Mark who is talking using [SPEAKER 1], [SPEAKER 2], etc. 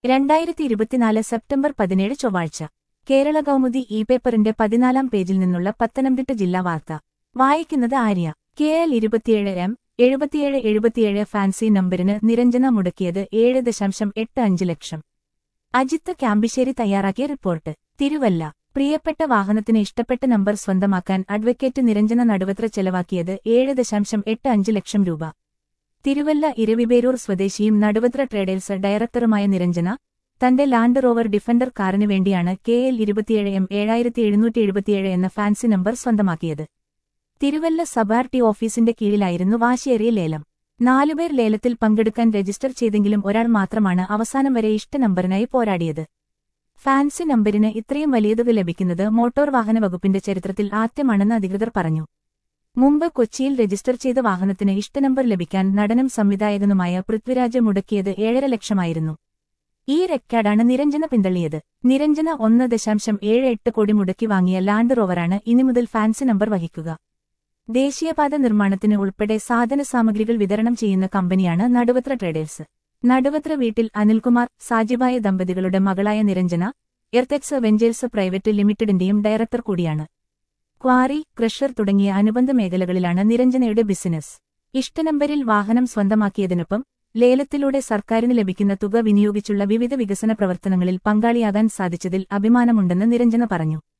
[SPEAKER 1] രണ്ടായിരത്തി ഇരുപത്തിനാല് സെപ്റ്റംബർ പതിനേഴ് ചൊവ്വാഴ്ച കേരള കൗമുദി ഇ പേപ്പറിന്റെ പതിനാലാം പേജിൽ നിന്നുള്ള പത്തനംതിട്ട ജില്ലാ വാർത്ത വായിക്കുന്നത് ആര്യ കെ എൽ ഇരുപത്തിയേഴ് എം എഴുപത്തിയേഴ് എഴുപത്തിയേഴ് ഫാൻസി നമ്പരിന് നിരഞ്ജന മുടക്കിയത് ഏഴ് ദശാംശം എട്ട് അഞ്ച് ലക്ഷം അജിത്ത് ക്യാമ്പിശ്ശേരി തയ്യാറാക്കിയ റിപ്പോർട്ട് തിരുവല്ല പ്രിയപ്പെട്ട വാഹനത്തിന് ഇഷ്ടപ്പെട്ട നമ്പർ സ്വന്തമാക്കാൻ അഡ്വക്കേറ്റ് നിരഞ്ജന നടുവത്ര ചെലവാക്കിയത് ഏഴ് ദശാംശം എട്ട് അഞ്ച് ലക്ഷം രൂപ തിരുവല്ല ഇരവിപേരൂർ സ്വദേശിയും നടുവത്ര ട്രേഡേഴ്സ് ഡയറക്ടറുമായ നിരഞ്ജന തന്റെ ലാൻഡ് റോവർ ഡിഫൻഡർ കാറിനു വേണ്ടിയാണ് കെ എൽ ഇരുപത്തിയേഴ് എം ഏഴായിരത്തി എഴുന്നൂറ്റി എഴുപത്തിയേഴ് എന്ന ഫാൻസി നമ്പർ സ്വന്തമാക്കിയത് തിരുവല്ല സബാർ ടി ഓഫീസിന്റെ കീഴിലായിരുന്നു വാശിയേറിയ ലേലം നാലുപേർ ലേലത്തിൽ പങ്കെടുക്കാൻ രജിസ്റ്റർ ചെയ്തെങ്കിലും ഒരാൾ മാത്രമാണ് അവസാനം വരെ ഇഷ്ട നമ്പറിനായി പോരാടിയത് ഫാൻസി നമ്പരിന് ഇത്രയും വലിയ തുക ലഭിക്കുന്നത് മോട്ടോർ വാഹന വകുപ്പിന്റെ ചരിത്രത്തിൽ ആദ്യമാണെന്ന് അധികൃതർ പറഞ്ഞു മുമ്പ് കൊച്ചിയിൽ രജിസ്റ്റർ ചെയ്ത വാഹനത്തിന് ഇഷ്ട നമ്പർ ലഭിക്കാൻ നടനും സംവിധായകനുമായ പൃഥ്വിരാജ് മുടക്കിയത് ഏഴര ലക്ഷമായിരുന്നു ഈ റെക്കോർഡാണ് നിരഞ്ജന പിന്തള്ളിയത് നിരഞ്ജന ഒന്ന് ദശാംശം ഏഴ് എട്ട് കോടി മുടക്കി വാങ്ങിയ ലാൻഡ് റോവറാണ് ഇനി മുതൽ ഫാൻസി നമ്പർ വഹിക്കുക ദേശീയപാത നിർമ്മാണത്തിന് ഉൾപ്പെടെ സാധന സാമഗ്രികൾ വിതരണം ചെയ്യുന്ന കമ്പനിയാണ് നടുവത്ര ട്രേഡേഴ്സ് നടുവത്ര വീട്ടിൽ അനിൽകുമാർ സാജിബായ ദമ്പതികളുടെ മകളായ നിരഞ്ജന എർത്തെക്സ് വെഞ്ചേഴ്സ് പ്രൈവറ്റ് ലിമിറ്റഡിന്റെയും ഡയറക്ടർ കൂടിയാണ് ക്വാറി ക്രഷർ തുടങ്ങിയ അനുബന്ധ മേഖലകളിലാണ് നിരഞ്ജനയുടെ ബിസിനസ് ഇഷ്ടനമ്പരിൽ വാഹനം സ്വന്തമാക്കിയതിനൊപ്പം ലേലത്തിലൂടെ സർക്കാരിന് ലഭിക്കുന്ന തുക വിനിയോഗിച്ചുള്ള വിവിധ വികസന പ്രവർത്തനങ്ങളിൽ പങ്കാളിയാകാൻ സാധിച്ചതിൽ അഭിമാനമുണ്ടെന്ന് നിരഞ്ജന പറഞ്ഞു